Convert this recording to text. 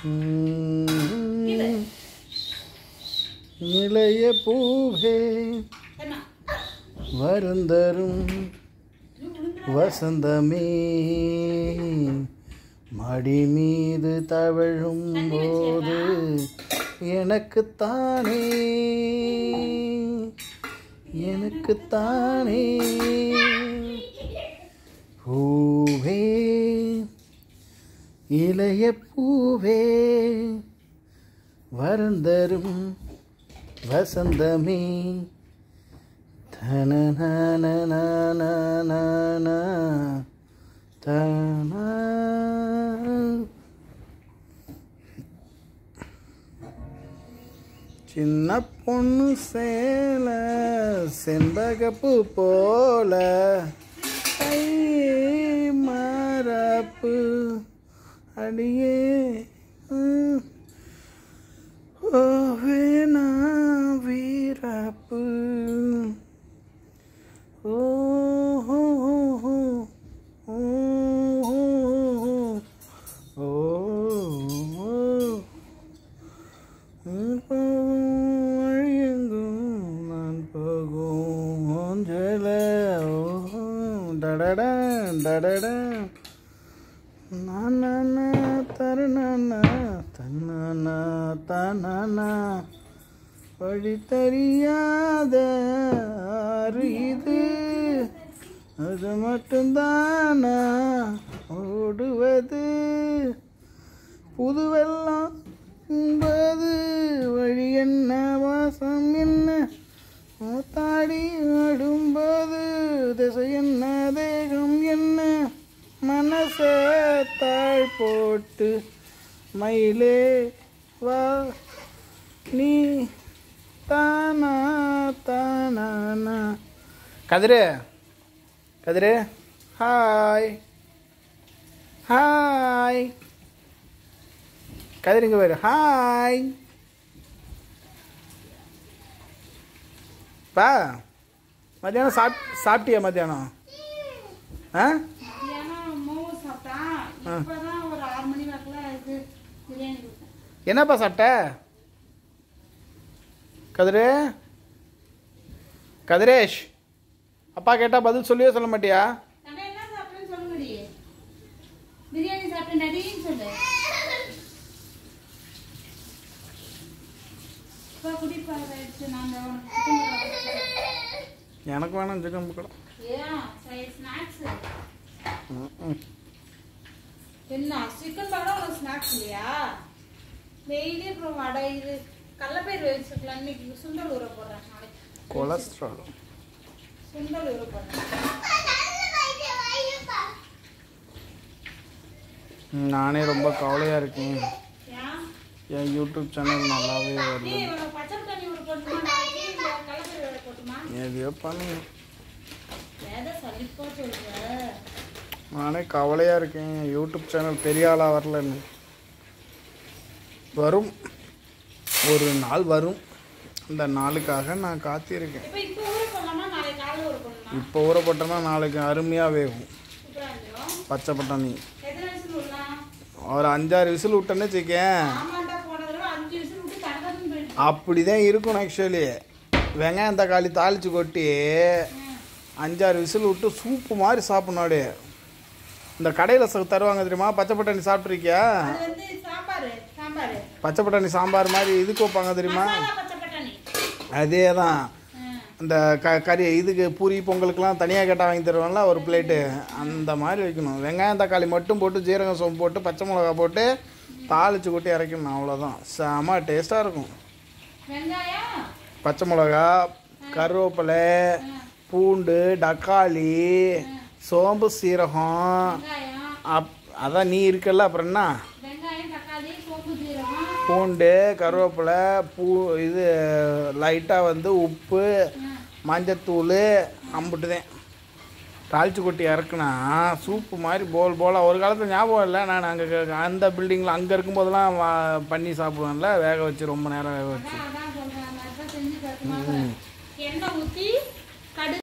உம், இளைய பூவே என்ன வருந்தரும் வசந்தமே மடி மீது தவழும் போது எனக்குத்தானே எனக்குத்தானே பூவே இளைய பூவே வருந்தரும் வசந்தமே தனனனனனனன, தன சின்ன பொண்ணு சேல செண்பகப்பு போல ஐ மரப்பு அடியே ம். ஓவேனா வீரப்பு ஓ ஹோ ஹோ ஹோ. ஓ ஹோ ஹோ ஹோ. ஓ வழியெங்கும் நான் போகும் ஓஞ்சல ஓ டடடா டடடா நானா தரணா தன்னானா தானானா வழி தெரியாத ஆறு இது அது மட்டும்தானா ஓடுவது புது வெள்ளம் என்பது வழி என்ன வாசம் என்ன மூத்தாடி ஆடும்போது திசை என்ன தேகம் என்ன மனச தாழ் போட்டு மயிலே வா நீ தானா தானா கதிரு கதிரு ஹாய் ஹாய் கதிர் இங்கே பாரு ஹாய் பா மத்தியானம் சாப் சாப்பிட்டியா மத்தியானம் ஆ மத்தியானம் மோமோஸ் சாப்பிட்டான் இப்பதான் ஒரு ஆறு மணி வாக்குல இது பிரியாணி கொடுத்தேன் என்னப்பா சாப்பிட்ட கதிரு கதிரேஷ் அப்பா கேட்டால் பதில் சொல்லியே சொல்ல மாட்டியா நான் என்ன சாப்பிட்டேன்னு சொல்லுங்கடி பிரியாணி சாப்பிட்டேன் நடின்னு சொல்லு இப்போ குடிப்பாக ஆயிடுச்சு நாங்கள் உனக்கு சிக்கன் பக்கோடா கொடுத்தோம். எனக்கு வேணாம் சிக்கன் பக்கோடா ஏன் ஸ்நாக்ஸ் என்ன சிக்கன் பக்கோடா உனக்கு ஸ்நாக்ஸ் இல்லையா டெய்லி அப்புறம் வடை இது கடலப்பயிர் வச்சுக்கலாம் இன்னைக்கு சுண்டல் ஊற போடுறேன் நாளைக்கு கொலஸ்ட்ரால் சுண்டல் ஊற போடுறேன் நானே ரொம்ப கவலையாக இருக்கேன் ஏன் என் யூடியூப் சேனல் நல்லாவே நீ வரல இவனை பச்சை தண்ணி ஊற போட்டுமா நாளைக்கு இல்லை கடலப்பயிர் ஊற போட்டுமா எதையோ பண்ணுங்க ஏதோ சலிப்பா சொல்ற நானே கவலையாக இருக்கேன் யூடியூப் சேனல் பெரிய ஆளாக வரலன்னு வரும் ஒரு நாள் வரும் அந்த நாளுக்காக நான் காத்திருக்கேன் இப்போ இப்போ ஊற போடலாமா நாளைக்கு காலையில் ஊற போடணுமா இப்போ ஊறப்பட்டனா நாளைக்கு அருமையாக வேகும் சூப்பராக இருந்துடும் பச்சை பட்டாணி எத்தனை வயசுல விடலாம் ஒரு அஞ்சாறு விசில் விட்டேன்னு வச்சுக்கேன் ஆமாண்டா போன தடவை அஞ்சு விசில் விட்டு தடவை போயிடுச்சு அப்படி தான் இருக்கும் ஆக்சுவலி வெங்காயம் தக்காளி தாளித்து கொட்டி அஞ்சாறு விசில் விட்டு சூப்பு மாதிரி சாப்பிடணும் அப்படியே இந்த கடையில் ச- தருவாங்க தெரியுமா பச்சை பட்டாணி சாப்பிட்ருக்கியா அது வந்து சாம்பார் சாம்பார் பச்சை பட்டாணி சாம்பார் மாதிரி இதுக்கு வைப்பாங்க தெரியுமா மசாலா பச்சை பட்டாணி அதே தான் ஆ. இந்த க கறி இதுக்கு பூரி பொங்கலுக்கெலாம் தனியாக கேட்டால் வாங்கி தருவாங்களா ஒரு பிளேட்டு அந்த மாதிரி வைக்கணும் வெங்காயம் தக்காளி மட்டும் போட்டு ஜீரகம் சோம்பு போட்டு பச்சை மிளகா போட்டு தாளித்து கொட்டி இறக்கணும் அவ்வளோதான் செம டேஸ்ட்டாக இருக்கும் வெங்காயம் பச்சை மிளகா கருவேப்பிலை பூண்டு தக்காளி சோம்பு சீரகம் வெங்காயம் அப் அதான் நீ இருக்கல்ல அப்புறம் என்ன வெங்காயம் தக்காளி சோப்பு ஜீரகம் பூண்டு கருவேப்பிலை பூ இது லைட்டாக வந்து உப்பு மஞ்சத்தூள் அம்புட்டுதேன் தாளிச்சு கொட்டி இறக்குனா சூப்பு மாதிரி போல் போலாக ஒரு காலத்தில் ஞாபகம் இல்லை நான் அங்கே அந்த பில்டிங்கில் அங்கே இருக்கும்போதெல்லாம் வா- பண்ணி சாப்பிடுவேன்ல வேக வச்சு ரொம்ப நேரம் வேக வச்சு அதான் அதான் சொல்றேன் அந்த மாதிரி செஞ்சு பார்க்கணும் எண்ணெய் ஊற்றி கடு